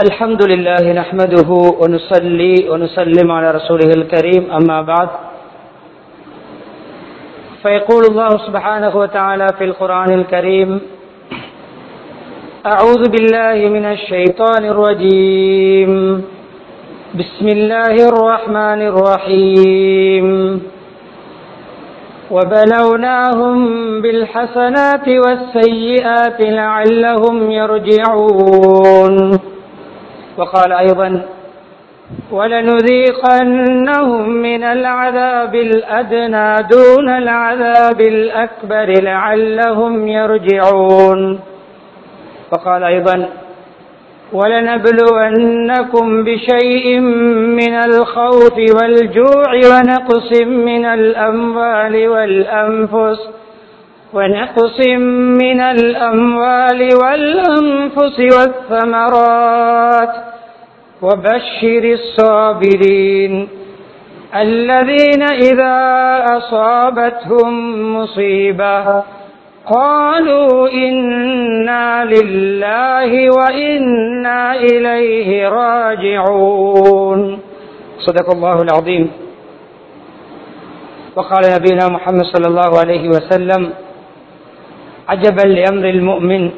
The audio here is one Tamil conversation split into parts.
الحمد لله نحمده ونصلي ونسلم على رسوله الكريم أما بعد فيقول الله سبحانه وتعالى في القرآن الكريم أعوذ بالله من الشيطان الرجيم بسم الله الرحمن الرحيم وبلوناهم بالحسنات والسيئات لعلهم يرجعون وقال أيضا ولنذيقنهم من العذاب الأدنى دون العذاب الأكبر لعلهم يرجعون وقال أيضا ولنبلونكم بشيء من الخوف والجوع ونقص من الأموال والأنفس ونقص من الأموال والأنفس والثمرات وبشر الصابرين الذين إذا أصابتهم مصيبة قالوا إنا لله وإنا إليه راجعون صدق الله العظيم وقال نبينا محمد صلى الله عليه وسلم عجبا لأمر المؤمن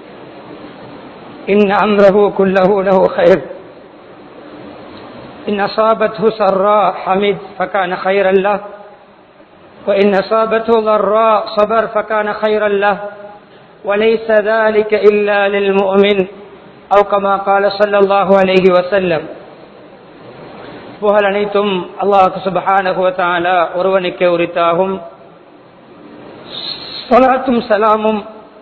إن أمره كله له خير إن أصابته سراء حمد فكان خيرا له وإن أصابته ضراء صبر فكان خيرا له وليس ذلك إلا للمؤمن أو كما قال صلى الله عليه وسلم புகழ் அனைத்தும் அல்லாஹு சுபஹானகுவத்தால ஒருவனுக்கே உரித்தாகும் சொலாத்தும் சலாமும்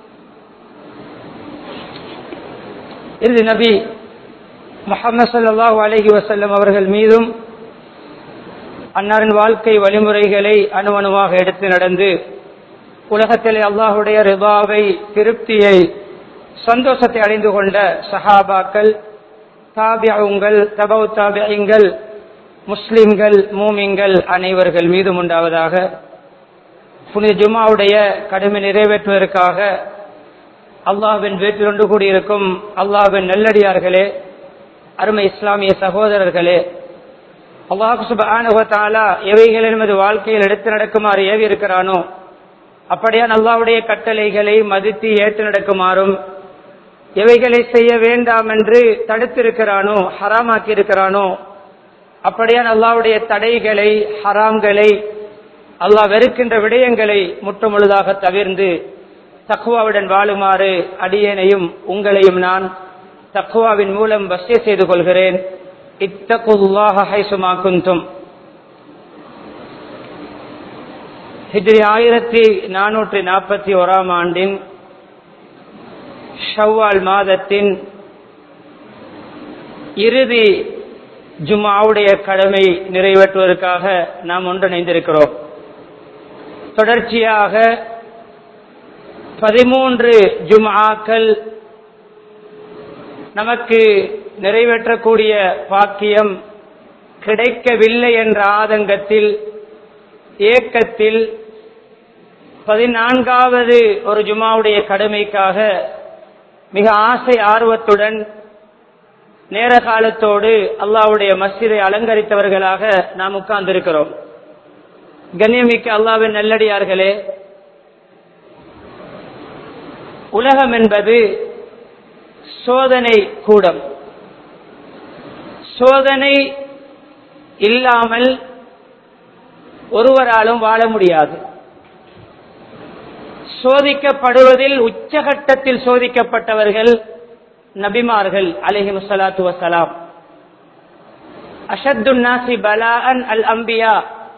இறுதி நபி முகமது சல்லாஹூ அலஹி வசல்லம் அவர்கள் மீதும் அன்னாரின் வாழ்க்கை வழிமுறைகளை அணுவணுவாக எடுத்து நடந்து உலகத்திலே அல்லாஹுடைய ரிபாவை திருப்தியை சந்தோஷத்தை அடைந்து கொண்ட சஹாபாக்கள் தாபியங்கள் தபவு தாபியங்கள் முஸ்லிம்கள் மூமிங்கள் அனைவர்கள் மீதும் உண்டாவதாக புனித ஜுமாவுடைய கடமை நிறைவேற்றுவதற்காக அல்லாவின் வீட்டில் ஒன்று கூடியிருக்கும் அல்லாவின் நல்லடியார்களே அருமை இஸ்லாமிய சகோதரர்களே அல்லாஹு சுபானுவத்தாலா எவைகள் என்பது வாழ்க்கையில் எடுத்து நடக்குமாறு ஏவி இருக்கிறானோ அப்படியான் அல்லாவுடைய கட்டளைகளை மதித்து ஏற்று நடக்குமாறும் எவைகளை செய்ய வேண்டாம் என்று தடுத்திருக்கிறானோ ஹராமாக்கி இருக்கிறானோ அப்படியான் அல்லாவுடைய தடைகளை ஹராம்களை அல்லாஹ் வெறுக்கின்ற விடயங்களை முற்றுமுழுதாக தவிர்ந்து தக்குவாவுடன் வாழுமாறு அடியேனையும் உங்களையும் நான் தக்குவாவின் மூலம் வசிய செய்து கொள்கிறேன் இத்தகுல்லாஹ ஹைசுமா குந்தும் ஹிஜ்ரி ஆயிரத்தி நானூற்றி நாற்பத்தி ஓராம் ஆண்டின் ஷவ்வால் மாதத்தின் இறுதி ஜுமாவுடைய கடமை நிறைவேற்றுவதற்காக நாம் ஒன்றிணைந்திருக்கிறோம் தொடர்ச்சியாக பதிமூன்று ஜுமாக்கள் நமக்கு நிறைவேற்றக்கூடிய பாக்கியம் கிடைக்கவில்லை என்ற ஆதங்கத்தில் ஏக்கத்தில் பதினான்காவது ஒரு ஜுமாவுடைய கடமைக்காக மிக ஆசை ஆர்வத்துடன் நேர காலத்தோடு அல்லாவுடைய மஸ்ஜிதை அலங்கரித்தவர்களாக நாம் உட்கார்ந்திருக்கிறோம் கண்ணியமிக்க அல்லாவின் நல்லடியார்களே உலகம் என்பது சோதனை கூடம் சோதனை இல்லாமல் ஒருவராலும் வாழ முடியாது சோதிக்கப்படுவதில் உச்சகட்டத்தில் சோதிக்கப்பட்டவர்கள் நபிமார்கள் அலிஹி முசலாத்து வசலாம் அஷத்துன்னாசி பலான் அல் அம்பியா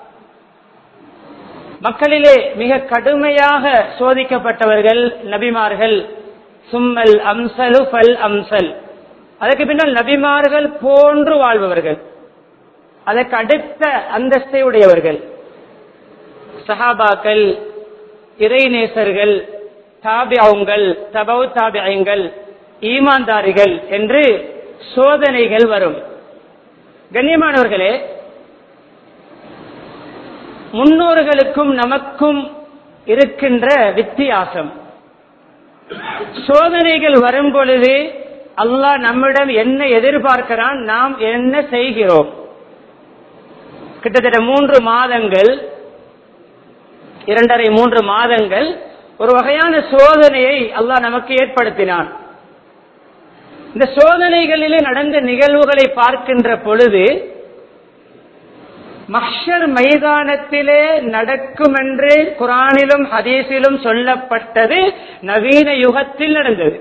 மக்களிலே மிக கடுமையாக சோதிக்கப்பட்டவர்கள் நபிமார்கள் சும்மல் அம்சலு பல் அம்சல் அதற்கு பின்னால் நபிமார்கள் போன்று வாழ்பவர்கள் அதற்கு அடுத்த அந்தஸ்தை உடையவர்கள் சஹாபாக்கள் இறைநேசர்கள் தாபியங்கள் தபவு தாபியங்கள் ஈமான்தாரிகள் என்று சோதனைகள் வரும் கண்ணியமானவர்களே முன்னோர்களுக்கும் நமக்கும் இருக்கின்ற வித்தியாசம் சோதனைகள் வரும் பொழுது அல்லாஹ் நம்மிடம் என்ன எதிர்பார்க்கிறான் நாம் என்ன செய்கிறோம் கிட்டத்தட்ட மூன்று மாதங்கள் இரண்டரை மூன்று மாதங்கள் ஒரு வகையான சோதனையை அல்லாஹ் நமக்கு ஏற்படுத்தினான் இந்த சோதனைகளிலே நடந்த நிகழ்வுகளை பார்க்கின்ற பொழுது மஹ்ஷர் மைதானத்திலே நடக்கும் என்று குரானிலும் ஹதீஸிலும் சொல்லப்பட்டது நவீன யுகத்தில் நடந்தது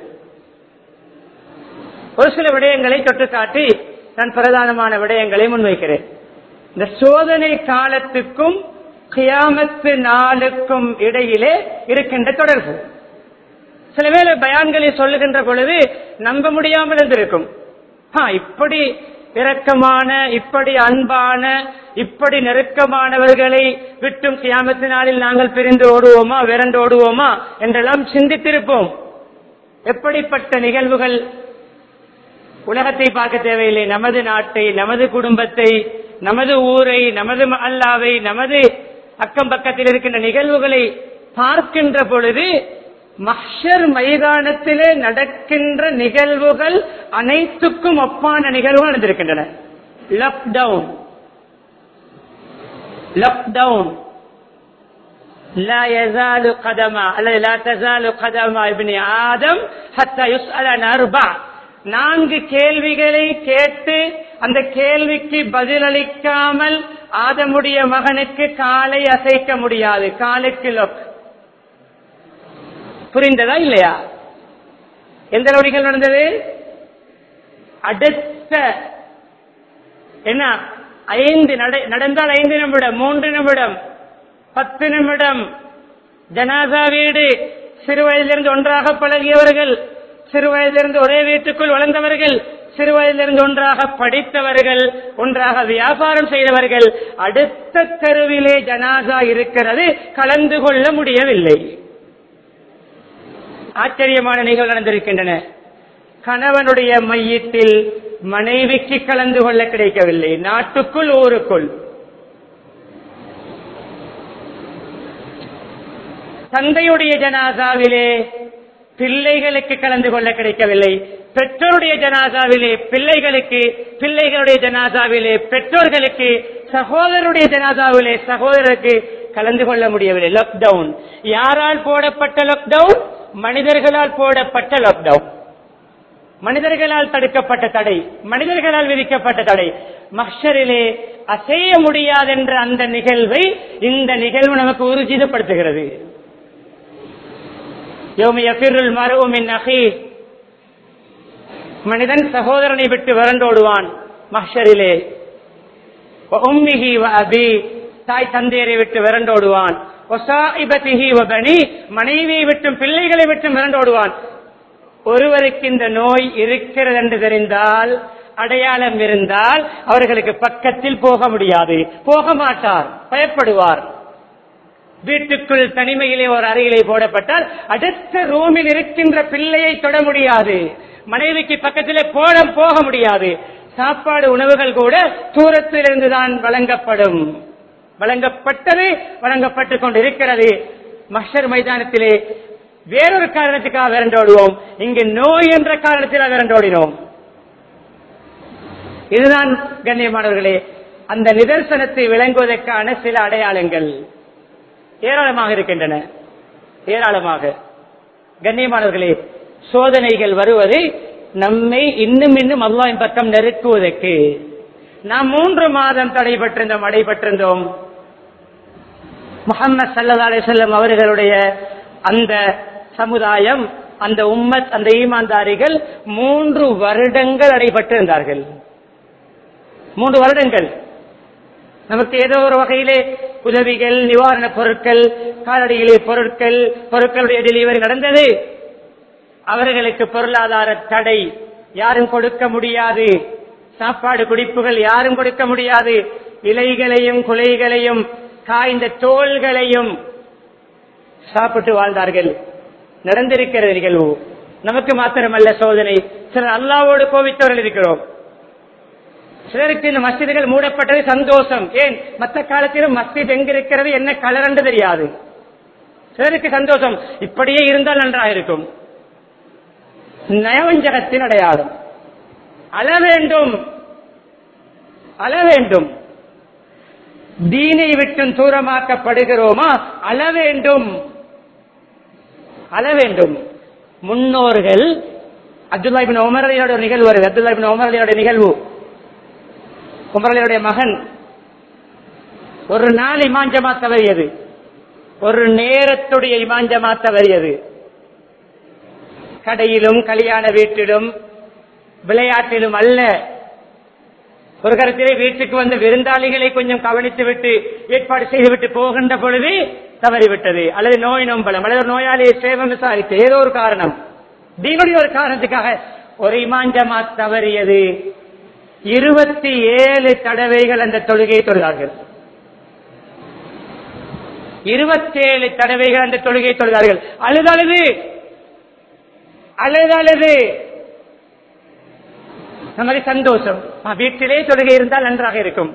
ஒரு சில விடயங்களை தொட்டு காட்டி நான் பிரதானமான விடயங்களை முன்வைக்கிறேன் இந்த சோதனை காலத்துக்கும் கியாமத்து நாளுக்கும் இடையிலே இருக்கின்ற தொடர்பு சில வேளை பயான்களை சொல்லுகின்ற பொழுது நம்ப முடியாமல் இருந்திருக்கும் ஆ, இப்படி இரக்கமான இப்படி அன்பான இப்படி நெருக்கமானவர்களை விட்டும் கியாமத்து நாளில் நாங்கள் பிரிந்து ஓடுவோமா விரண்டு ஓடுவோமா என்றெல்லாம் சிந்தித்திருப்போம் எப்படிப்பட்ட நிகழ்வுகள் உலகத்தை பார்க்க தேவையில்லை நமது நாட்டை நமது குடும்பத்தை நமது ஊரை நமது அல்லாவை நமது அக்கம் பக்கத்தில் இருக்கின்ற நிகழ்வுகளை பார்க்கின்ற பொழுது மஹ்ஷர் மைதானத்திலே நடக்கின்ற நிகழ்வுகள் அனைத்துக்கும் ஒப்பான நிகழ்வுகள் நடந்திருக்கின்றன லாக்டவுன் லாக்டவுன் لا يزال قدم لا تزال قدم ابن آدم حتى يسأل عن أربع நான்கு கேள்விகளை கேட்டு அந்த கேள்விக்கு பதிலளிக்காமல் ஆதமுடைய மகனுக்கு காலை அசைக்க முடியாது காலுக்கு லொக் புரிந்ததா இல்லையா எந்த நொடிகள் நடந்தது அடுத்த என்ன ஐந்து நட- நடந்தால் ஐந்து நிமிடம் மூன்று நிமிடம் பத்து நிமிடம் ஜனாசா வீடு சிறு வயதிலிருந்து ஒன்றாக பழகியவர்கள் சிறு வயதிலிருந்து ஒரே வீட்டுக்குள் வளர்ந்தவர்கள் சிறு வயதிலிருந்து ஒன்றாக படித்தவர்கள் ஒன்றாக வியாபாரம் செய்தவர்கள் அடுத்த தெருவிலே ஜனாசா இருக்கிறது கலந்து கொள்ள முடியவில்லை ஆச்சரியமான நிகழ்வு நடந்திருக்கின்றன கணவனுடைய மையத்தில் மனைவிக்கு கலந்து கொள்ள கிடைக்கவில்லை நாட்டுக்குள் ஊருக்குள் தந்தையுடைய ஜனாசாவிலே பிள்ளைகளுக்கு கலந்து கொள்ள கிடைக்கவில்லை பெற்றோருடைய ஜனாசாவிலே பிள்ளைகளுக்கு பிள்ளைகளுடைய ஜனாசாவிலே பெற்றோர்களுக்கு சகோதரருடைய ஜனாசாவிலே சகோதரருக்கு கலந்து கொள்ள முடியவில்லை லாக்டவுன் யாரால் போடப்பட்ட லாக்டவுன் மனிதர்களால் போடப்பட்ட லாக்டவுன் மனிதர்களால் தடுக்கப்பட்ட தடை மனிதர்களால் விதிக்கப்பட்ட தடை மஹ்ஷரிலே அசைய முடியாதென்ற அந்த நிகழ்வை இந்த நிகழ்வு நமக்கு உறுதிப்படுத்துகிறது யௌம யஃபிருல் மர்உ மின் அஹீஹ். மனிதன் சகோதரனை விட்டு விரண்டோடுவான் மஹ்ஷரிலே வ உம்மிஹி வ அபி தாய் தந்தையரை விட்டு விரண்டோடுவான் ஒசாஇபதிஹி வ பனி மனைவியை விட்டும் பிள்ளைகளை விட்டும் விரண்டோடுவான் ஒருவருக்கு இந்த நோய் இருக்கிறது என்று தெரிந்தால் அடையாளம் இருந்தால் அவர்களுக்கு பக்கத்தில் போக முடியாது போக மாட்டார் பயப்படுவார் வீட்டுக்குள் தனிமையிலே ஒரு அறையிலே போடப்பட்டால் அடுத்த ரூமில் இருக்கின்ற பிள்ளையை தொட முடியாது மனைவிக்கு பக்கத்திலே போட போக முடியாது சாப்பாடு உணவுகள் கூட தூரத்திலிருந்து தான் வழங்கப்படும் வழங்கப்பட்டது வழங்கப்பட்டுக் கொண்டிருக்கிறது மஷர் மைதானத்திலே வேறொரு காரணத்துக்காக விரண்டோடுவோம் இங்கு நோய் என்ற காரணத்தில் விரண்டோடினோம் இதுதான் கண்ணியமானவர்களே அந்த நிதர்சனத்தை விளங்குவதற்கான சில அடையாளங்கள் ஏராளமாக இருக்கின்றன ஏராளமாக கண்ணியமானவர்களே சோதனைகள் வருவது நம்மை இன்னும் இன்னும் அல்லாவின் பக்கம் நெருக்குவதற்கு நாம் மூன்று மாதம் தடைபட்டிருந்தோம் அடைபட்டிருந்தோம் முகமது சல்லா அலிசல்லம் அவர்களுடைய அந்த சமுதாயம் அந்த உம்மத் அந்த ஈமான்தாரிகள் மூன்று வருடங்கள் அடைபட்டிருந்தார்கள் மூன்று வருடங்கள் நமக்கு ஏதோ ஒரு வகையிலே உதவிகள் நிவாரணப் பொருட்கள் காலடியிலே பொருட்கள் பொருட்களுடைய டெலிவரி நடந்தது அவர்களுக்கு பொருளாதார தடை யாரும் கொடுக்க முடியாது சாப்பாடு குடிப்புகள் யாரும் கொடுக்க முடியாது இலைகளையும் குலைகளையும் காய்ந்த தோள்களையும் சாப்பிட்டு வாழ்ந்தார்கள் நடந்திருக்கிறது நிகழ்வு நமக்கு மாத்திரமல்ல சோதனை சிலர் அல்லாவோடு கோவித்தவர்கள் இருக்கிறோம் சிலருக்கு இந்த மஸ்ஜிதுகள் மூடப்பட்டது சந்தோஷம் ஏன் மற்ற காலத்திலும் மஸ்ஜித் எங்க இருக்கிறது என்ன கலர் என்று தெரியாது சிலருக்கு சந்தோஷம் இப்படியே இருந்தால் நன்றாக இருக்கும் நயவஞ்சகத்தின் அடையாளம் அழ வேண்டும் அழ வேண்டும் தீனை விட்டும் தூரமாக்கப்படுகிறோமா அழ வேண்டும் அழ வேண்டும் முன்னோர்கள் அப்துல்லா பின் உமரலியோட ஒரு நிகழ்வு வருது அப்துல்லா பின் உமரலியோட நிகழ்வு உமரலியோடைய மகன் ஒரு நாள் இமாஞ்சமா தவறியது ஒரு நேரத்துடைய இமாஞ்சமா தவறியது கடையிலும் கல்யாண வீட்டிலும் விளையாட்டிலும் அல்ல ஒரு கருத்திலே வீட்டுக்கு வந்த விருந்தாளிகளை கொஞ்சம் கவனித்து விட்டு ஏற்பாடு செய்துவிட்டு போகின்ற பொழுது தவறிவிட்டது அல்லது நோய் நம்பலம் அல்லது ஒரு நோயாளியை சேவம் விசாரித்து ஏதோ ஒரு காரணம் தீனுடைய ஒரு காரணத்துக்காக ஒரு இமாஞ்சமா தவறியது இருபத்தி ஏழு தடவைகள் அந்த தொழுகையை தொழுதார்கள் இருபத்தேழு தடவைகள் அந்த தொழுகையை தொழுதார்கள் அழுது அழுது அழுது அழுது நமது சந்தோஷம் ஆ, வீட்டிலே தொழுகை இருந்தால் நன்றாக இருக்கும்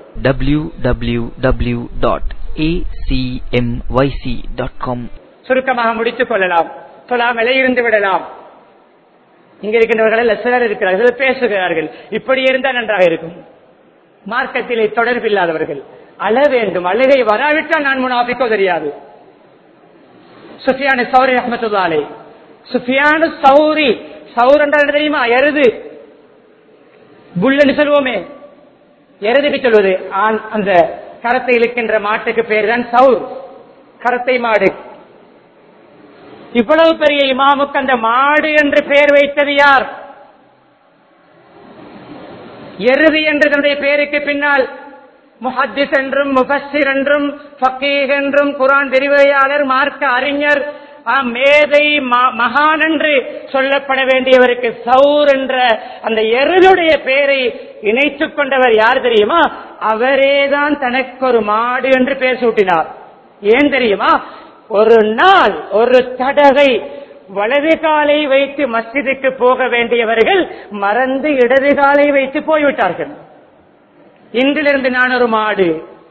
www.acmyc.com சுருக்கமாக முடித்துக் கொள்ளலாம் சொல்லாமலே இருந்து விடலாம் இங்க இருக்கின்றவர்கள் சிலர் இருக்கிறார்கள் சிலர் பேசுகிறார்கள் இப்படி இருந்தால் நன்றாக இருக்கும் மார்க்கத்திலே தொடர்பில்லாதவர்கள் அழ வேண்டும் அழுகை வராவிட்டால் நான் முனாபிக்கோ தெரியாது சுஃபியான சௌரி அஹமத்துல்லாலே சுஃபியான சௌரி சௌர் என்றால் என்ன தெரியுமா எருது புல்லன்னு சொல்லுவோமே எருதுக்கு சொல்வது ஆண் அந்த கரத்தை இழுக்கின்ற மாட்டுக்கு பேர் தான் சௌர் கரத்தை மாடு இவ்வளவு பெரிய இமாமுக்கு அந்த மாடு என்று பெயர் வைத்தது யார் எருது என்று தன்னுடைய பெயருக்கு பின்னால் முஹத்திஸ் என்றும் முஃபஸ்ஸிர் என்றும் ஃபக்கீஹ் என்றும் குரான் விரிவுரையாளர் மார்க்க அறிஞர் ஆ, மேதை ம- மகான் என்று சொல்லப்பட வேண்டியவருக்கு சௌர் என்ற அந்த எருதுடைய பெயரை இணைத்துக் கொண்டவர் யார் தெரியுமா அவரேதான் தனக்கு ஒரு மாடு என்று பெயர் சூட்டினார் ஏன் தெரியுமா ஒரு நாள் ஒரு தடவை வலது காலை வைத்து மஸ்ஜிதுக்கு போக வேண்டியவர்கள் மறந்து இடது காலை வைத்து போய்விட்டார்கள் இன்றிலிருந்து நான் ஒரு மாடு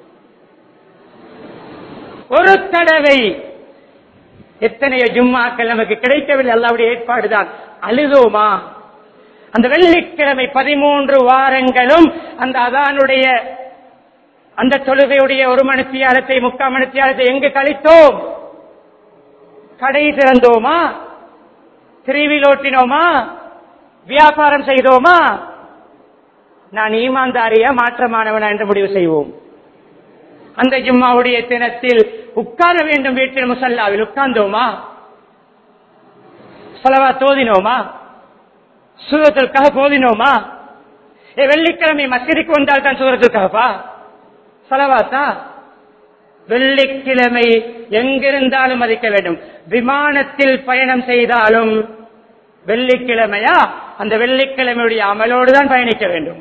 ஒரு தடவை எத்தனையோ ஜும்மாக்கள் நமக்கு கிடைக்கவில்லை அல்லாவுடைய ஏற்பாடுதான் அழுதோமா அந்த வெள்ளிக்கிழமை பதிமூன்று வாரங்களும் அந்த அதானுடைய அந்த தொழுகையுடைய ஒரு மணித்தியாலத்தை முக்கால் மணித்தியாலத்தை எங்கு கழித்தோம் கடை திறந்தோமா திருவில் ஓட்டினோமா வியாபாரம் செய்தோமா நான் ஈமான்தாரியா மாற்றமானவனா என்று முடிவு செய்வோம் அந்த ஜும்மாவுடைய தினத்தில் உட்கார வேண்டும் வீட்டில் முசல்லாவில் உட்கார்ந்தோமா செலவா தோதினோமா சூரத்திற்காக போதினோமா ஏ வெள்ளிக்கிழமை மசிதிக்கு வந்தால் தான் சூரத்திற்காகப்பா செலவாத்தா வெள்ளிக்கிழமை எங்கிருந்தாலும் மதிக்க வேண்டும் விமானத்தில் பயணம் செய்தாலும் வெள்ளிக்கிழமையா அந்த வெள்ளிக்கிழமையுடைய அமலோடு தான் பயணிக்க வேண்டும்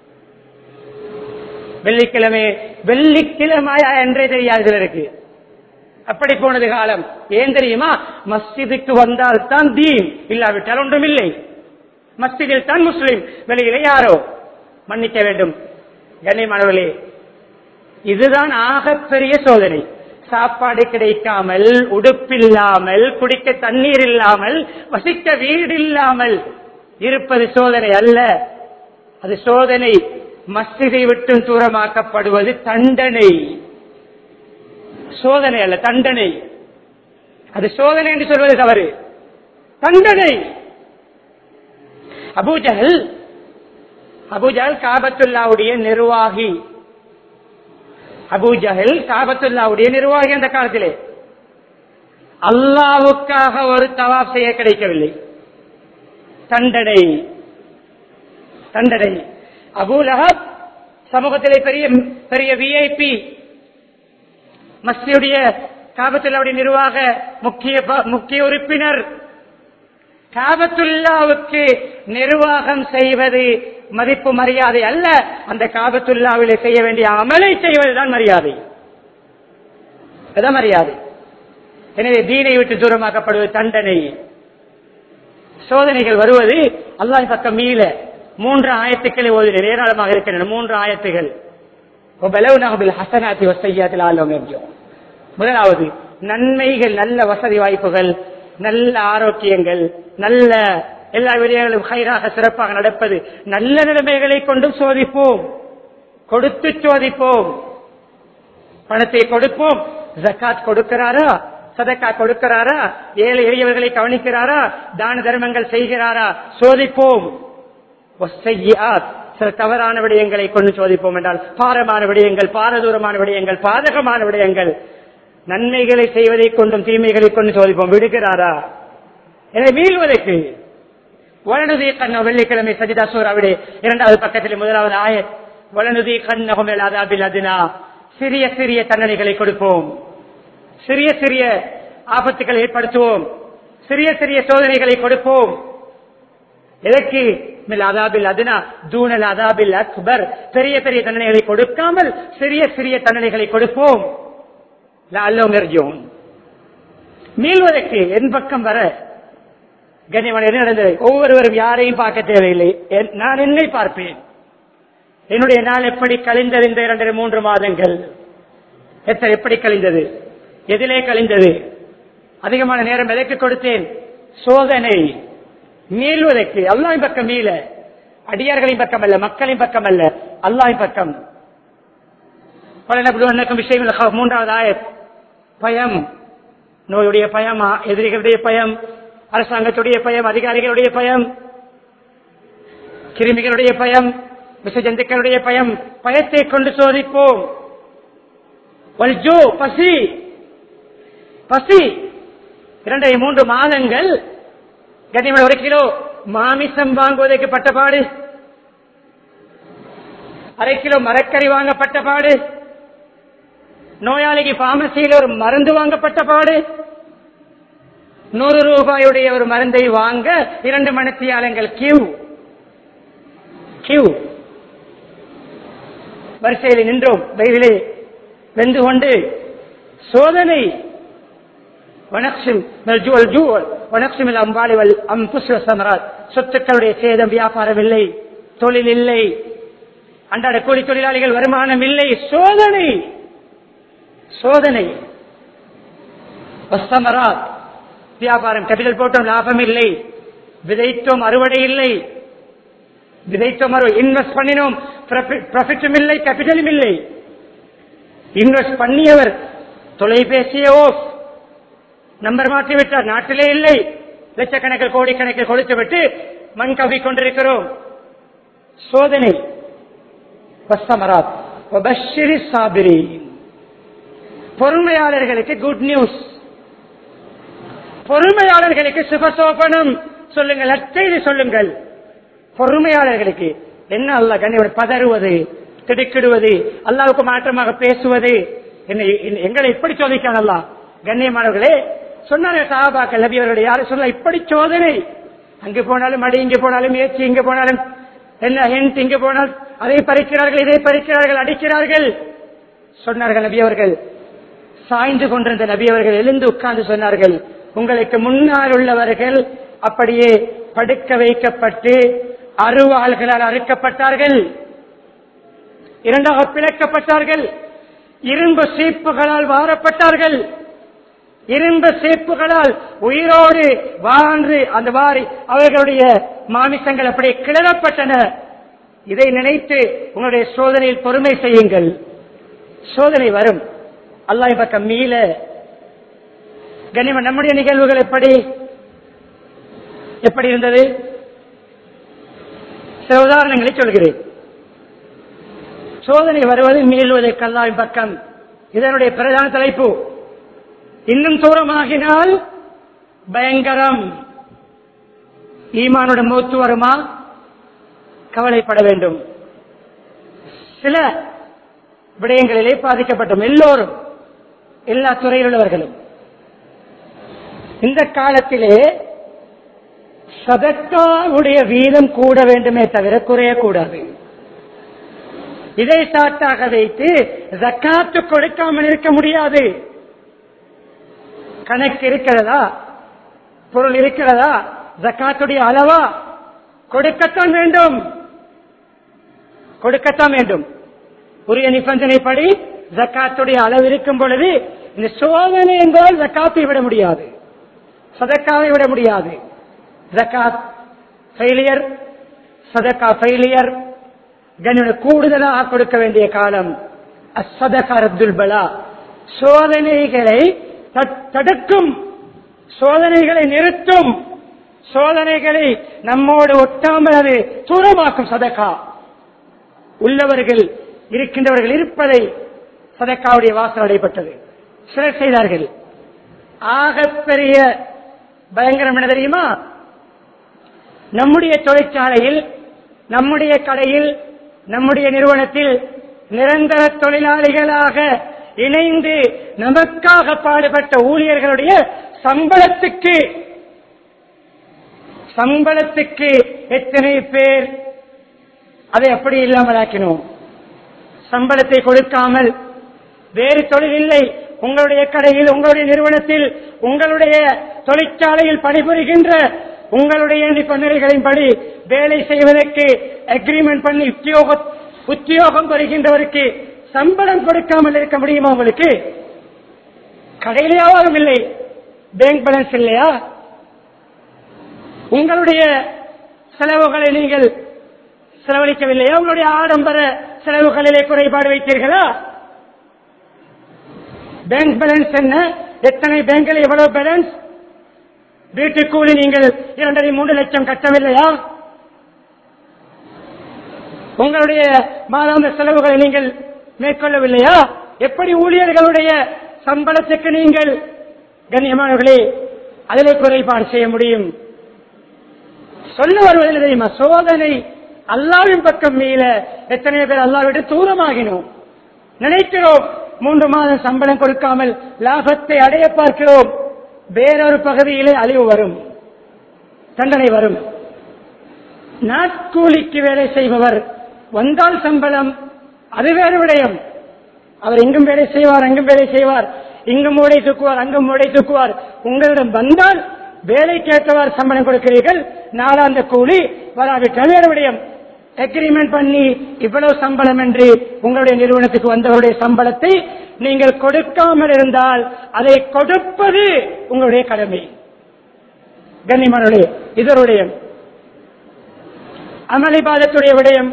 வெள்ளிக்கிழமை வெள்ளிக்கிழமையா என்றே தெரியாது சிலருக்கு அப்படி போனது காலம் ஏன் தெரியுமா மஸ்ஜிதுக்கு வந்தால் தான் தீன் இல்லாவிட்டால் ஒன்றும் இல்லை மஸ்ஜிதில் தான் முஸ்லிம் வெளியிலே யாரோ மன்னிக்க வேண்டும் கண்ணியமானவர்களே இதுதான் ஆகப்பெரிய சோதனை சாப்பாடு கிடைக்காமல் உடுப்பில்லாமல் குடிக்க தண்ணீர் இல்லாமல் வசிக்க வீடு இல்லாமல் இருப்பது சோதனை அல்ல அது சோதனை மஸ்ஜிதை விட்டு தூரமாக்கப்படுவது தண்டனை சோதனை அல்ல தண்டனை அது சோதனை என்று சொல்வது தவறு தண்டனை அபூஜஹல் அபூஜஹல் காபத்துல்லாவுடைய நிர்வாகி அபூஜஹல் காபத்துல்லாவுடைய நிர்வாகி அந்த காலத்திலே அல்லாவுக்காக ஒரு தவாப் செய்ய கிடைக்கவில்லை தண்டனை தண்டனை அபூலஹப் சமூகத்திலே பெரிய பெரிய விஐபி மஸ்தியுடைய காபத்துல்லாவுடைய நிர்வாக முக்கிய ப- முக்கிய உறுப்பினர் காபத்துல்லாவுக்கு நிர்வாகம் செய்வது மதிப்பு மரியாதை அல்ல அந்த காபத்துல்லாவிலே செய்ய வேண்டிய அமலை செய்வதுதான் மரியாதை அதான் மரியாதை எனவே தீனை விட்டு தூரமாக்கப்படுவது தண்டனை சோதனைகள் வருவது அல்லாஹ் பக்கம் மீள மூன்று ஆயத்துக்களை ஓதினேன் ஏராளமாக இருக்கின்றன மூன்று ஆயத்துகள் وبلوناه بالحسنات والسيئات لعلهم يرجعون முதலாவது நன்மைகள் நல்ல வசதி வாய்ப்புகள் நல்ல ஆரோக்கியங்கள் நல்ல எல்லா விடயங்களும் ஹைராக சிறப்பாக நடப்பது நல்ல நிலைமைகளை கொண்டு சோதிப்போம் கொடுத்து சோதிப்போம் பணத்தை கொடுப்போம் ஜக்காத் கொடுக்கிறாரா சதக்கா கொடுக்கிறாரா ஏழை எளியவர்களை கவனிக்கிறாரா தான தர்மங்கள் செய்கிறாரா சோதிப்போம் ஒஸ்ஸையாத், சில தவறான விடயங்களை கொண்டு சோதிப்போம் என்றால் பாரமான விடயங்கள் பாரதூரமான விடயங்கள் பாதகமான விடயங்கள் நன்மைகளை செய்வதை கொண்டும் தீமைகளை கொண்டு சோதிப்போம் விடுகிறாரா எனவே மீள்வதற்கு வலனுதி கண்ண வெள்ளிக்கிழமை சஜிதா சூறாவிடே இரண்டாவது பக்கத்தில் முதலாவது ஆயத் வலனுதி கண்ணகம் அதாபில் அதினா சிறிய சிறிய தண்டனைகளை கொடுப்போம் சிறிய சிறிய ஆபத்துக்களை ஏற்படுத்துவோம் சிறிய சிறிய சோதனைகளை கொடுப்போம் எதற்கு மில் அதாபில் அதுனா தூணல் அதாபில் அக்பர் பெரிய பெரிய தண்டனைகளை கொடுக்காமல் சிறிய சிறிய தண்டனைகளை கொடுப்போம் லஅல்லஹும் யர்ஜூன். மீள்வதற்கு என் பக்கம் வர கண்ணியமான என்ன நடந்தது ஒவ்வொருவரும் யாரையும் பார்க்க தேவையில்லை என்- நான் என்னை பார்ப்பேன் என்னுடைய நாள் எப்படி கழிந்தது இந்த இரண்டரை மூன்று மாதங்கள் எத்தனை எப்படி கழிந்தது எதிலே கழிந்தது அதிகமான நேரம் எதற்கு கொடுத்தேன் சோதனை மீள்வதற்கு அல்லாஹ்வின் பக்கம் மீள அடியார்களின் பக்கம் அல்ல மக்களின் பக்கம் அல்ல அல்லாஹ்வின் பக்கம் பலனக்கும் விஷயம் மூன்றாவது ஆயத் பயம் நோயுடைய பயம் ஆ- எதிரிகளுடைய பயம் அரசாங்கத்துடைய பயம் அதிகாரிகளுடைய பயம் கிருமிகளுடைய பயம் விஷ ஜந்துக்களுடைய பயம் பயத்தை கொண்டு சோதிப்போம் வல்ஜூ, பசி பசி இரண்டரை மூன்று மாதங்கள் கனிமன் ஒரு கிலோ மாமிசம் வாங்குவதற்கு பட்ட பாடு அரை கிலோ மரக்கறி வாங்கப்பட்ட பாடு நோயாளிக்கு பார்மசியில் ஒரு மருந்து வாங்கப்பட்ட பாடு நூறு ரூபாயுடைய ஒரு மருந்தை வாங்க இரண்டு மணித்தியாலங்கள் கியூ கியூ வரிசையில் நின்றோம் வெயிலே வெந்து கொண்டு சோதனை வனக்ஷிம் ஜுவல் ஜுவல் வனக்ஷிமில் அம்பாளி வல் அம்புஸ்வ சமராத் சொத்துக்களுடைய சேதம் வியாபாரம் இல்லை தொழில் இல்லை அன்றாட கூலி தொழிலாளிகள் வருமானம் இல்லை சோதனை சோதனை வஸ்தமராத் வியாபாரம் கேபிட்டல் போட்டோம் லாபம் இல்லை விதைத்தோம் அறுவடை இல்லை விதைத்தோம் அறுவடை இன்வெஸ்ட் பண்ணினோம் ப்ராஃபிட்டும் இல்லை கேபிட்டலும் இல்லை இன்வெஸ்ட் பண்ணியவர் தொலைபேசியோ நம்பர் மாற்றி விட்டார் நாட்டிலே இல்லை லட்சக்கணக்கில் கோடிக்கணக்கில் கொடுத்து விட்டு மண் கவி கொண்டிருக்கிறோம் சோதனை வஸ்தமராத் வபஷ்ஷிரி சாபிரீன் பொறுமையாளர்களுக்கு குட் நியூஸ் பொறுமையாளர்களுக்கு சுபசோபனம் சொல்லுங்கள் அச்செய்தி சொல்லுங்கள் பொறுமையாளர்களுக்கு என்ன அல்ல கண்ணியவர் பதறுவது திடுக்கிடுவது அல்லாவுக்கு மாற்றமாக பேசுவது என்னை எங்களை இப்படி சோதிக்கான் அல்லா கண்ணியமானவர்களே சொன்னார்கள் சஹாபாக்கள் நபி அவர்கள் யாரும் சொல்ல இப்படி சோதனை அங்கு போனாலும் அடி இங்கு போனாலும் ஏச்சி இங்கு போனாலும் என்ன ஹென்ட் இங்கு போனால் அதை பறிக்கிறார்கள் இதை பறிக்கிறார்கள் அடிக்கிறார்கள் சொன்னார்கள் நபி அவர்கள் சாய்ந்து கொண்டிருந்த நபி அவர்கள் எழுந்து உட்கார்ந்து சொன்னார்கள் உங்களுக்கு முன்னால் உள்ளவர்கள் அப்படியே படுக்க வைக்கப்பட்டு அருவாள்களால் அறுக்கப்பட்டார்கள் இரண்டாக பிளக்கப்பட்டார்கள் இரும்பு சீப்புகளால் வாரப்பட்டார்கள் இரும்பு சீப்புகளால் உயிரோடு வாழ்ந்து அந்த வாரி அவர்களுடைய மாமிசங்கள் அப்படியே கிளறப்பட்டன இதை நினைத்து உங்களுடைய சோதனையில் பொறுமை செய்யுங்கள் சோதனை வரும் அல்லாஹ் பக்கம் மீள கனிம நம்முடைய நிகழ்வுகள் எப்படி எப்படி இருந்தது சில உதாரணங்களை சொல்கிறேன் சோதனை வருவது மீள்வதற்கு அல்லாவின் பக்கம் இதனுடைய பிரதான தலைப்பு இன்னும் தூரமாகினால் பயங்கரம் ஈமானோட மூத்து வருமா கவலைப்பட வேண்டும் சில விடயங்களிலே பாதிக்கப்பட்டோம் எல்லோரும் எல்லா துறையில் உள்ளவர்களும் இந்த காலத்திலே சதக்காவுடைய வீதம் கூட வேண்டுமே தவிர குறையக்கூடாது இதை சாட்டாக வைத்து ஜக்காத்து கொடுக்காமல் இருக்க முடியாது கணக்கு இருக்கிறதா பொருள் இருக்கிறதா ஜக்காத்துடைய அளவா கொடுக்கத்தான் வேண்டும் கொடுக்கத்தான் வேண்டும் உரிய நிபந்தனைப்படி ஜக்காத்துடைய அளவு இருக்கும் பொழுது இந்த சோதனை என்பதால் ஜக்காத்தை விட முடியாது சதக்காவை விட முடியாது ஜக்காத் ஃபெயிலியர் சதக்கா ஃபெயிலியர் கண்ணியோட கூடுதலாக கொடுக்க வேண்டிய காலம் அசதகா ரத்துல் பலா சோதனைகளை தட்- தடுக்கும் சோதனைகளை நிறுத்தும் சோதனைகளை நம்மோடு ஒட்டாமல் அது தூரமாக்கும் சதக்கா உள்ளவர்கள் இருக்கின்றவர்கள் இருப்பதை சதக்காவுடைய வாசல் அடைப்பட்டது சிலர் செய்தார்கள் ஆகப்பெரிய பயங்கரம் என்ன தெரியுமா நம்முடைய தொழிற்சாலையில் நம்முடைய கடையில் நம்முடைய நிறுவனத்தில் நிரந்தர தொழிலாளிகளாக இணைந்து நமக்காக பாடுபட்ட ஊழியர்களுடைய சம்பளத்துக்கு சம்பளத்துக்கு எத்தனை பேர் அதை அப்படி இல்லாமல் ஆக்கினோம் சம்பளத்தை கொடுக்காமல் வேறு தொழில் இல்லை உங்களுடைய கடையில் உங்களுடைய நிறுவனத்தில் உங்களுடைய தொழிற்சாலையில் பணிபுரிகின்ற உங்களுடைய நிபந்தனைகளின்படி வேலை செய்வதற்கு அக்ரிமெண்ட் பண்ணி உத்தியோக உத்தியோகம் பெறுகின்றவருக்கு சம்பளம் கொடுக்காமல் இருக்க முடியுமா உங்களுக்கு கடையிலேயாவது இல்லை பேங்க் பேலன்ஸ் இல்லையா உங்களுடைய செலவுகளை நீங்கள் செலவழிக்கவில்லையா உங்களுடைய ஆடம்பர செலவுகளிலே குறைபாடு வைத்தீர்களா பேங்க் பேலன்ஸ் என்ன எத்தனை பேங்கில் எவ்வளவு பேலன்ஸ் வீட்டு கூலி நீங்கள் இரண்டரை மூன்று லட்சம் கட்டவில்லையா உங்களுடைய மாதாந்த செலவுகளை நீங்கள் மேற்கொள்ளவில்லையா எப்படி ஊழியர்களுடைய சம்பளத்துக்கு நீங்கள் கண்ணியமானவர்களே அதிலே குறைபாடு செய்ய முடியும் சொல்ல வருவதில்லை தெரியுமா சோதனை அல்லாவின் பக்கம் மீள எத்தனை பேர் அல்லாவிட்டு தூரமாகினோம் நினைக்கிறோம் மூன்று மாதம் சம்பளம் கொடுக்காமல் லாபத்தை அடைய பார்க்கிறோம் வேறொரு பகுதியிலே அழிவு வரும் தண்டனை வரும் நாட்கூலிக்கு வேலை செய்பவர் வந்தால் சம்பளம் அது வேறு விடயம் அவர் இங்கும் வேலை செய்வார் அங்கும் வேலை செய்வார் இங்கும் மூடை தூக்குவார் அங்கும் மூடை தூக்குவார் உங்களிடம் வந்தால் வேலை கேட்டவார் சம்பளம் கொடுக்கிறீர்கள் நாளாந்த கூலி வராவிட்டால் வேறு விடயம் அக்ரிமெண்ட் பண்ணி இவ்வளவு சம்பளம் என்று உங்களுடைய நிறுவனத்துக்கு வந்தவருடைய சம்பளத்தை நீங்கள் கொடுக்காமல் இருந்தால் அதை கொடுப்பது உங்களுடைய கடமை கண்ணியமானவர்களே இதனுடைய அமளிபாதத்துடைய விடயம்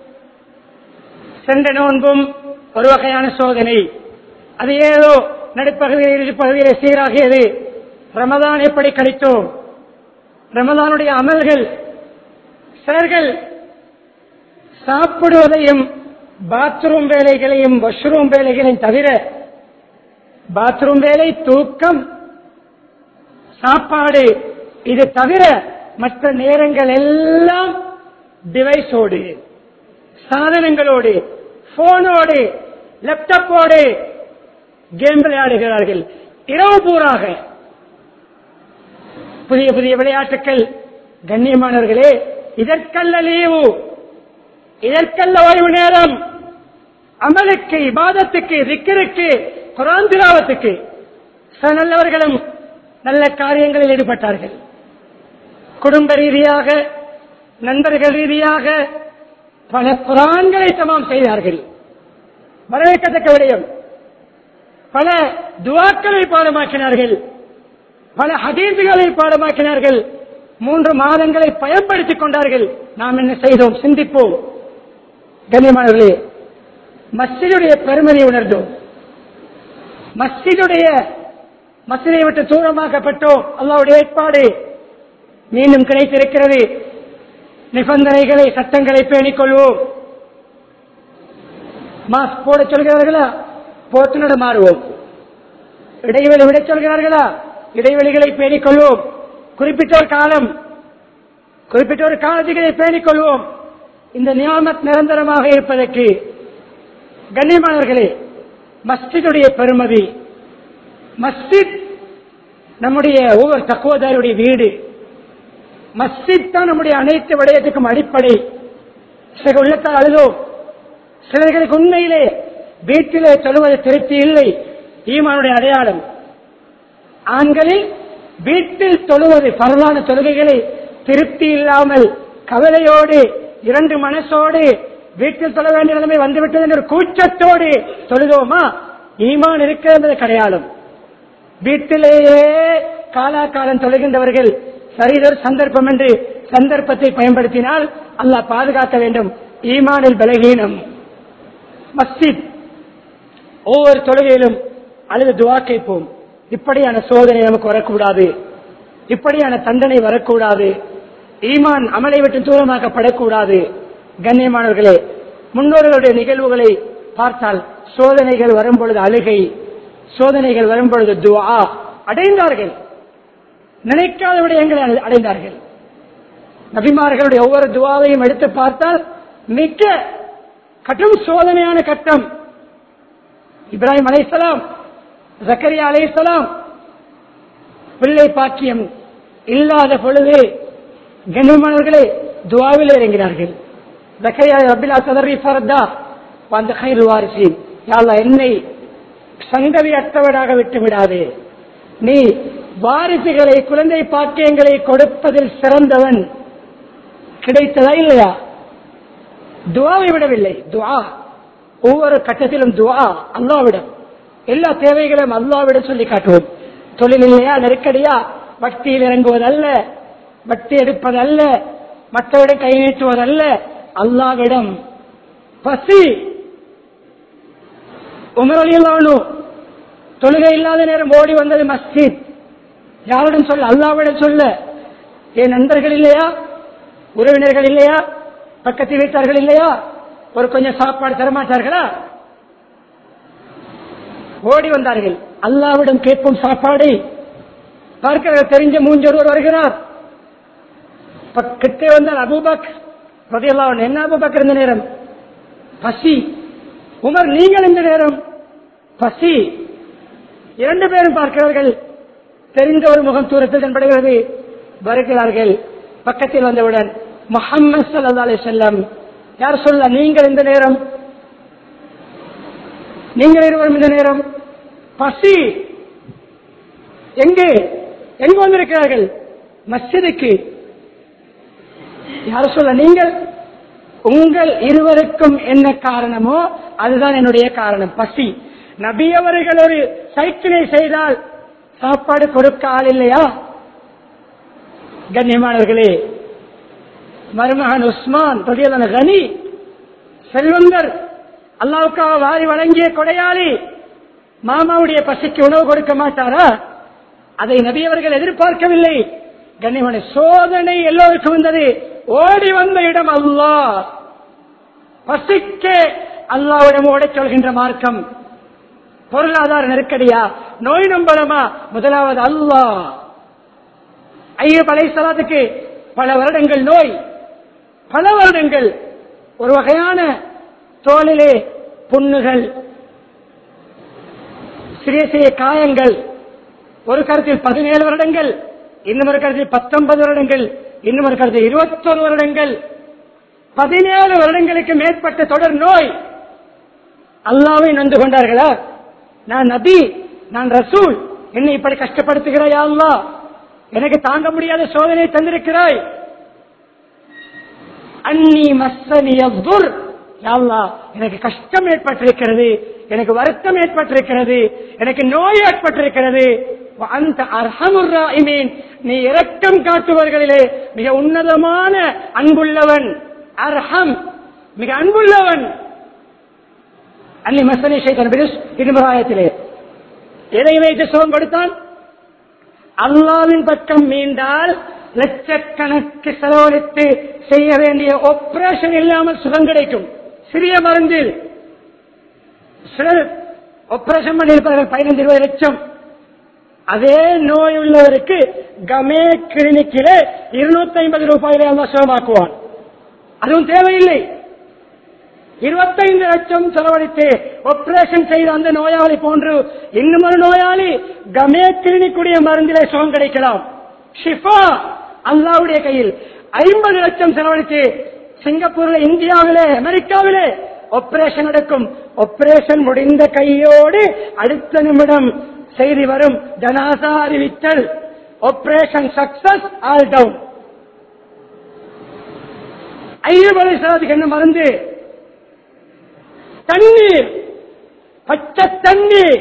சென்ற நோன்பும் ஒரு வகையான சோதனை அது ஏதோ நடுப்பகுதியில் இறுதிப்பகுதியிலே சீராகியது ரமதான் எப்படி கழித்தோம் ரமதானுடைய அமல்கள் சிலர்கள் சாப்பிடுவதையும் பாத்ரூம் வேலைகளையும் வாஷ்ரூம் வேலைகளையும் தவிர பாத்ரூம் வேலை தூக்கம் சாப்பாடு இது தவிர மற்ற நேரங்கள் எல்லாம் டிவைஸோடு சாதனங்களோடு போனோடு லேப்டாப்போடு கேம் விளையாடுகிறார்கள் இரவு பூராக புதிய புதிய விளையாட்டுக்கள் கண்ணியமானவர்களே இதற்கல்ல லீவு இதற்கல்ல ஓய்வு நேரம் அமலுக்கு இபாதத்துக்கு திக்கிற்கு குரான் திலாவத்துக்கு சில நல்லவர்களும் நல்ல காரியங்களில் ஈடுபட்டார்கள் குடும்ப ரீதியாக நண்பர்கள் ரீதியாக பல குரான்களை சமம் செய்தார்கள் வரவேற்கத்தக்க விடயம் பல துவாக்களை பாடமாக்கினார்கள் பல ஹதீசுகளை பாடமாக்கினார்கள் மூன்று மாதங்களை பயன்படுத்திக் கொண்டார்கள் நாம் என்ன செய்தோம் சிந்திப்போம் கண்ணியமானவர்களே மஸ்ஜிதுடைய பெருமதியை உணர்ந்தோம் மஸ்ஜிதுடைய மஸ்ஜிதை விட்டு தூரமாக்கப்பட்டோம் அல்லாவுடைய ஏற்பாடு மீண்டும் கிடைத்திருக்கிறது நிபந்தனைகளை சட்டங்களை பேணிக் கொள்வோம் மாஸ்க் போட சொல்கிறார்களா போட்டு நட மாறுவோம் இடைவெளி விட சொல்கிறார்களா இடைவெளிகளை பேணிக் கொள்வோம் குறிப்பிட்ட ஒரு காலம் குறிப்பிட்ட ஒரு காலத்துகளை பேணிக் கொள்வோம் இந்த நியாமத் நிரந்தரமாக இருப்பதற்கு கண்ணியமானவர்களே மஸ்ஜிதுடைய பெருமதி மஸ்ஜித் நம்முடைய ஒவ்வொரு தக்குவதாருடைய வீடு மஸ்ஜித் தான் நம்முடைய அனைத்து விடயத்துக்கும் அடிப்படை சில உள்ளத்தால் அழுதோம் சிலர்களுக்கு உண்மையிலே வீட்டிலே தொழுவது திருப்தி இல்லை ஈமானுடைய அடையாளம் ஆண்களில் வீட்டில் தொழுவது பரவான தொழுகைகளை திருப்தி இல்லாமல் கவலையோடு இரண்டு மனசோடு வீட்டில் தொழ வேண்டிய நிலைமை வந்துவிட்டது என்ற ஒரு கூச்சத்தோடு தொழுதோமா ஈமான் இருக்கிறது கிடையாலும் வீட்டிலேயே காலாகாலம் தொழுகின்றவர்கள் சரிதொரு சந்தர்ப்பம் என்று சந்தர்ப்பத்தை பயன்படுத்தினால் அல்லாஹ் பாதுகாக்க வேண்டும் ஈமானில் பலகீனம் மஸ்ஜித் ஒவ்வொரு தொழுகையிலும் அல்லது துவா கேட்போம் இப்படியான சோதனை நமக்கு வரக்கூடாது இப்படியான தண்டனை வரக்கூடாது ஈமான் அமலை விட்டு தூரமாக்கப்படக்கூடாது கண்ணியமானவர்களே முன்னோர்களுடைய நிகழ்வுகளை பார்த்தால் சோதனைகள் வரும் பொழுது அழுகை சோதனைகள் வரும் பொழுது துவா அடைந்தார்கள் நினைக்காத விடயங்களை அடை- அடைந்தார்கள் நபிமார்களுடைய ஒவ்வொரு துவாவையும் எடுத்து பார்த்தால் மிக கடும் சோதனையான கட்டம் இப்ராஹிம் அலைசலாம் ஜக்கரியா அலைசலாம் பிள்ளை பாக்கியம் இல்லாத பொழுது கண்ணியமானவர்களே துவாவில் இறங்கினார்கள் ஜக்கரியா ரபிலா சதரி ஃபர்தா வந்த கைர் வாரிசி யாழ்லா என்னை சங்கவி அற்றவனாக விட்டு விடாதே நீ வாரிசுகளை குழந்தை பாக்கியங்களை கொடுப்பதில் சிறந்தவன் கிடைத்ததா இல்லையா துவாவை விடவில்லை துவா ஒவ்வொரு கட்டத்திலும் துவா அல்லாவிடம் எல்லா தேவைகளையும் அல்லாவிடம் சொல்லி காட்டுவோம் தொழில் இல்லையா நெருக்கடியா பக்தியில் இறங்குவதல்ல பக்தி எடுப்பதல்ல மற்றவரிடம் கை நீட்டுவதல்ல அல்லாவிடம் பசி உமரலியல்லானு தொழுகை இல்லாத நேரம் ஓடி வந்தது மஸ்ஜித் யாரிடம் சொல்ல அல்லாவிடம் சொல்ல என் நண்பர்கள் இல்லையா உறவினர்கள் இல்லையா பக்கத்து வீட்டார்கள் இல்லையா ஒரு கொஞ்சம் சாப்பாடு தரமாட்டார்களா ஓடி வந்தார்கள் அல்லாவிடம் கேட்போம் சாப்பாடு பார்க்கிற தெரிஞ்ச மூஞ்சொருவர் வருகிறார் கிட்டே வந்தால் அபூபக் ரதியல்லாஹு என்ன அபூபக் இருந்த நேரம் பசி உமர் நீங்கள் இந்த நேரம் பசி இரண்டு பேரும் பார்க்கிறார்கள் தெரிந்த ஒரு முகம் தூரத்தில் தென்படுகிறது வருகிறார்கள் பக்கத்தில் வந்தவுடன் முகம்மது சல்லா அலி செல்லம் யார் சொல்ல நீங்கள் இந்த நேரம் நீங்கள் இருவரும் இந்த நேரம் பசி எங்கே எங்கு வந்திருக்கிறார்கள் மஸ்ஜிதுக்கு யார் சொல்ல நீங்கள் உங்கள் இருவருக்கும் என்ன காரணமோ அதுதான் என்னுடைய காரணம் பசி நபி அவர்கள் ஒரு சைக்கிளை செய்தால் சாப்பாடு கொடுக்க ஆள் இல்லையா கண்ணியமானவர்களே மருமகன் உஸ்மான் ரலியல்லாஹு கனி செல்வந்தர் அல்லாவுக்காக வாரி வழங்கிய கொடையாளி மாமாவுடைய பசிக்கு உணவு கொடுக்க மாட்டாரா அதை நபியவர்கள் எதிர்பார்க்கவில்லை கண்ணியமான சோதனை எல்லோருக்கும் வந்தது ஓடி வந்த இடம் அல்லாஹ் பசிக்க அல்லாவிடம் ஓடச் சொல்கின்ற மார்க்கம் பொருளாதார நெருக்கடியா நோய் நம்பலமா முதலாவது அல்லாஹ் ஐயப் அலைசலாத்துக்கு பல வருடங்கள் நோய் பல வருடங்கள் ஒரு வகையான தோளிலே புண்ணுகள் சிறிய சிறிய காயங்கள் ஒரு கருத்தில் பதினேழு வருடங்கள் இன்னும் ஒரு கருத்தில் பத்தொன்பது வருடங்கள் இன்னும் ஒரு கருத்தில் இருபத்தொரு வருடங்கள் பதினேழு வருடங்களுக்கு மேற்பட்ட தொடர் நோய் அல்லாவை நொந்து கொண்டார்களா நான் நபி நான் ரசூல் என்னை இப்படி கஷ்டப்படுத்துகிறாயா அல்லா எனக்கு தாங்க முடியாத சோதனை தந்திருக்கிறாய் அன்னி மஸ்தனியர் எனக்கு கஷ்டம் ஏற்பட்டிருக்கிறது எனக்கு வருத்தம் ஏற்பட்டிருக்கிறது எனக்கு நோய் ஏற்பட்டிருக்கிறது அந்த அர்ஹமுர் ராஹிமீன் நீ இரக்கம் காட்டுவர்களிலே மிக உன்னதமான அன்புள்ளவன் அர்ஹம் மிக அன்புள்ளவன் அன்னி மசனி ஷைதான் திருமராயத்திலே எதை வைத்து சுகம் கொடுத்தான் அல்லாவின் பக்கம் மீண்டால் லட்சக்கணக்கு செலவழித்து செய்ய வேண்டிய ஆபரேஷன் இல்லாமல் சுகம் கிடைக்கும் சிறிய மருந்தில் சிலர் ஆபரேஷன் பண்ணியிருப்பார்கள் பதினைந்து இருபது லட்சம் அதே நோய் உள்ளவருக்கு கமே கிளினிக்கிலே இருநூத்தி ஐம்பது ரூபாயிலே அல்லா சுகமாக்குவான் அதுவும் தேவையில்லை இருபத்தைந்து லட்சம் செலவழித்து ஆபரேஷன் செய்த அந்த நோயாளி போன்று இன்னும் ஒரு நோயாளி கமே கிளினிக்குடைய மருந்திலே சுகம் கிடைக்கலாம் ஷிஃபா அல்லாவுடைய கையில் ஐம்பது லட்சம் செலவழித்து சிங்கப்பூர்ல இந்தியாவிலே அமெரிக்காவிலே ஆபரேஷன் நடக்கும் ஆபரேஷன் முடிந்த கையோடு அடுத்த நிமிடம் செய்தி வரும் ஜனாசா அறிவித்தல் ஆபரேஷன் சக்சஸ் ஆல் டவுன் ஐயபலை சாதிக்கு என்ன மருந்து தண்ணீர் பச்சை தண்ணீர்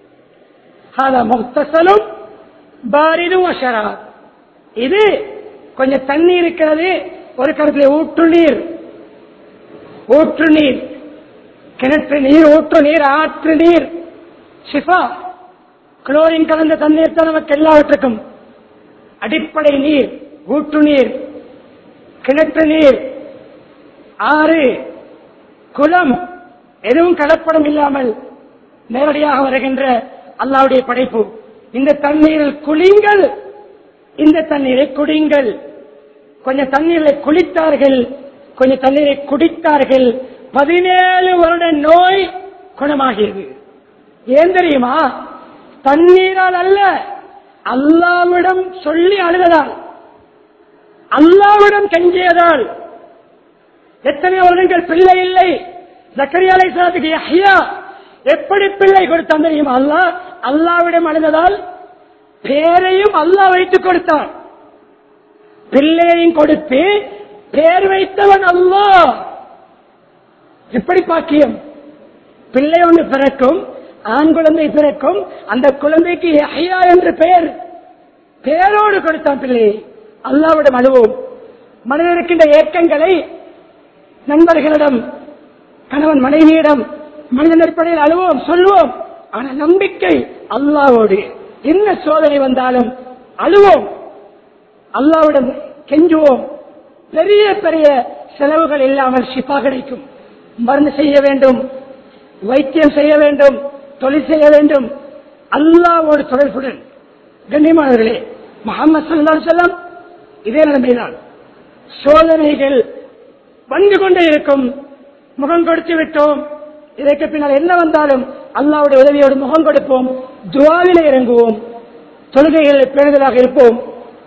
هذا مغتسل بارد وشراب இது கொஞ்சம் தண்ணி இருக்கிறது ஒரு கருத்துல ஊற்று நீர் ஊற்று நீர் கிணற்று நீர் ஊற்று நீர் ஆற்று நீர் ஷிஃபா குளோரின் கலந்த தண்ணீர் தான் நமக்கு எல்லாவற்றுக்கும் அடிப்படை நீர் ஊற்று நீர் கிணற்று நீர் ஆறு குளம் எதுவும் கலப்படம் இல்லாமல் நேரடியாக வருகின்ற அல்லாவுடைய படைப்பு இந்த தண்ணீரில் குளிங்கள் இந்த தண்ணீரை குடிங்கள் கொஞ்சம் தண்ணீரை குளித்தார்கள் கொஞ்சம் தண்ணீரை குடித்தார்கள் பதினேழு வருட நோய் குணமாகியது ஏன் தெரியுமா தண்ணீரால் அல்ல அல்லாவிடம் சொல்லி அழுததால் அல்லாவிடம் கெஞ்சியதால் எத்தனை வருடங்கள் பிள்ளை இல்லை ஜக்கரியா அலைஹிஸ்ஸலாத்துக்கு யஹ்யா எப்படி பிள்ளை கொடுத்தான் தெரியுமா அல்லாஹ் அல்லாவிடம் அழுததால் பேரையும் அல்லாஹ் வைத்துக் கொடுத்தான் பிள்ளையையும் கொடுத்து பேர் வைத்தவன் அல்லாஹ் எப்படி பாக்கியம் பிள்ளை ஒன்று பிறக்கும் ஆண் குழந்தை பிறக்கும் அந்த குழந்தைக்கு யஹ்யா என்று பெயர் பேரோடு கொடுத்தான் பிள்ளையை அல்லாவிடம் அழுவோம் மனதில் இருக்கின்ற ஏக்கங்களை நண்பர்களிடம் கணவன் மனைவியிடம் மனிதன் அடிப்படையில் அழுவோம் சொல்லுவோம் ஆனா நம்பிக்கை அல்லாவோடு என்ன சோதனை வந்தாலும் அழுவோம் அல்லாவிடம் கெஞ்சுவோம் பெரிய பெரிய செலவுகள் இல்லாமல் ஷிஃபா கிடைக்கும் மருந்து செய்ய வேண்டும் வைத்தியம் செய்ய வேண்டும் தொழில் செய்ய வேண்டும் அல்லாவோடு தொடர்புடன் கண்ணியமானவர்களே முகமது சல்லா செல்லம் இதே நிலைமைதான் சோதனைகள் வந்து கொண்டே இருக்கும் முகம் கொடுத்து விட்டோம் இதற்கு பின்னால் என்ன வந்தாலும் அல்லாவுடைய உதவியோடு முகம் கொடுப்போம் துவாவிலே இறங்குவோம் தொழுகைகளில் பேணுதலாக இருப்போம்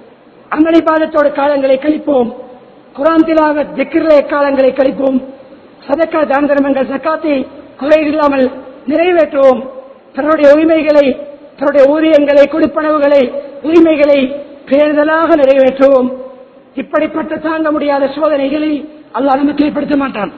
அமளி பாதத்தோடு காலங்களை கழிப்போம் குரான் திலாக திக்கிரே காலங்களை கழிப்போம் சதக்கா தான தர்மங்கள் சக்காத்தை குறை இல்லாமல் நிறைவேற்றுவோம் தன்னுடைய உரிமைகளை தன்னுடைய ஊதியங்களை கொடுப்பனவுகளை உரிமைகளை பேணுதலாக நிறைவேற்றுவோம் இப்படிப்பட்ட தாங்க முடியாத சோதனைகளை அல்லாஹ் நமக்கு ஏற்படுத்த மாட்டான்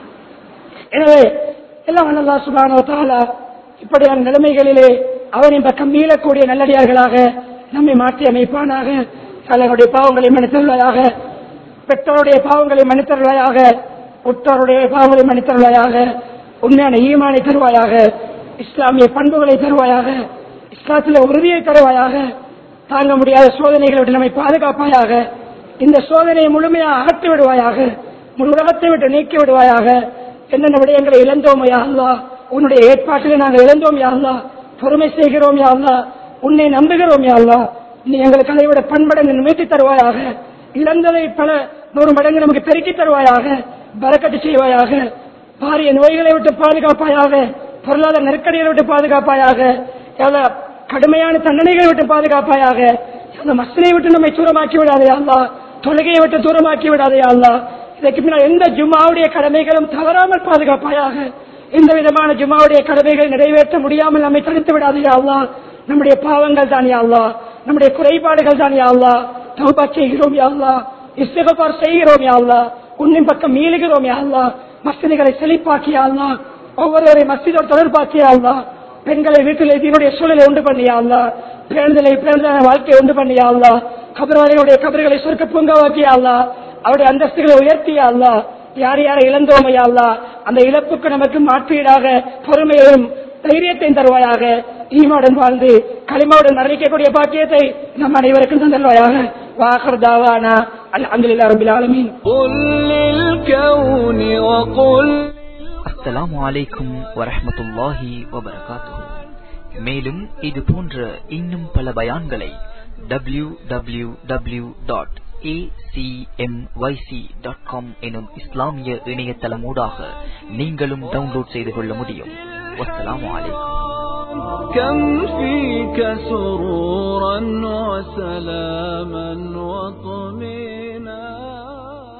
எனவே எல்லாம் அல்லா சுபானோ தாலா இப்படியான நிலைமைகளிலே அவரின் பக்கம் மீளக்கூடிய நல்லடியார்களாக நம்மை மாற்றி அமைப்பானாக தலைவருடைய பாவங்களை மன்னித்தருள்ளாயாக பெற்றோருடைய பாவங்களை மன்னித்தருள்ளாயாக உற்றோருடைய பாவங்களை மன்னித்தருள்ளாயாக உண்மையான ஈமானை தருவாயாக இஸ்லாமிய பண்புகளை தருவாயாக இஸ்லாத்தில் உறுதியை தருவாயாக தாங்க முடியாத சோதனைகளை விட்டு நம்மை பாதுகாப்பாயாக இந்த சோதனையை முழுமையாக அகற்றி விடுவாயாக முழு உலகத்தை விட்டு நீக்கி விடுவாயாக என்னென்ன விடயங்களை இழந்தோம் யா அல்லா உன்னுடைய ஏற்பாட்டிலே நாங்கள் இழந்தோம் யா அல்லா பொறுமை செய்கிறோம் யா அல்லா உன்னை நம்புகிறோம் யா அல்லா நீ எங்களுக்கு அதை விட பண்படங்கு மீட்டி தருவாயாக இழந்ததை பல நூறு மடங்கு நமக்கு பெருக்கி தருவாயாக பறக்கட்டு செய்வாயாக பாரிய நோய்களை விட்டு பாதுகாப்பாயாக பொருளாதார நெருக்கடிகளை விட்டு பாதுகாப்பாயாக எல்லா கடுமையான தண்டனைகளை விட்டு பாதுகாப்பாயாக அந்த மசனை விட்டு நம்மை தூரமாக்கி விடாதே அல்லா தொழுகையை விட்டு தூரமாக்கி விடாதே அல்லா இதற்கு பின்னால் எந்த ஜும்மாவுடைய கடமைகளும் தவறாமல் பாதுகாப்பாயாக எந்த விதமான ஜும்மாவுடைய கடமைகள் நிறைவேற்ற முடியாமல் நம்மை தடுத்து விடாதே அல்லா நம்முடைய பாவங்கள் தான் யாழ்லா நம்முடைய குறைபாடுகள் தான் யாழ்லா தௌபா செய்கிறோம் யாழ்லா இஸ்திகபார் செய்கிறோம் யாழ்லா உன்னின் பக்கம் மீளுகிறோம் யாழ்லா மஸ்திகளை செழிப்பாக்கி யாழ்லா ஒவ்வொருவரை மஸ்திதோடு தொடர்பாக்கி யாழ்லா பெண்களை வீட்டில் இதனுடைய சூழலை உண்டு பண்ணியாள்லா பேருந்தலை பேருந்தான வாழ்க்கையை உண்டு பண்ணியாள்லா கபர்வாளிகளுடைய கபர்களை சொர்க்க பூங்காவாக்கியாள்லா அவருடைய அந்தஸ்துகளை உயர்த்தியாள்லா யார் யாரை இழந்தோமையாள்லா அந்த இழப்புக்கு நமக்கு மாற்றீடாக பொறுமையையும் தைரியத்தையும் தருவாயாக ஈமாவுடன் வாழ்ந்து களிமாவுடன் மரணிக்கக்கூடிய பாக்கியத்தை நம் அனைவருக்கும் தந்தல்வாயாக வாகர் தாவானா அல்ஹம்துலில்லாஹி ரபில் ஆலமீன் قل للكون وقل அஸ்ஸலாமு அலைக்கும் வரஹ்மத்துல்லாஹி வபரகாத்துஹு மேலும் இது போன்ற இன்னும் பல பயான்களை W W W dot dot com எனும் இஸ்லாமிய இணையதளமூடாக நீங்களும் டவுன்லோட் செய்து கொள்ள முடியும் வஸ்ஸலாமு அலைக்கும் كم فيك سرورا وسلاما وطمئنا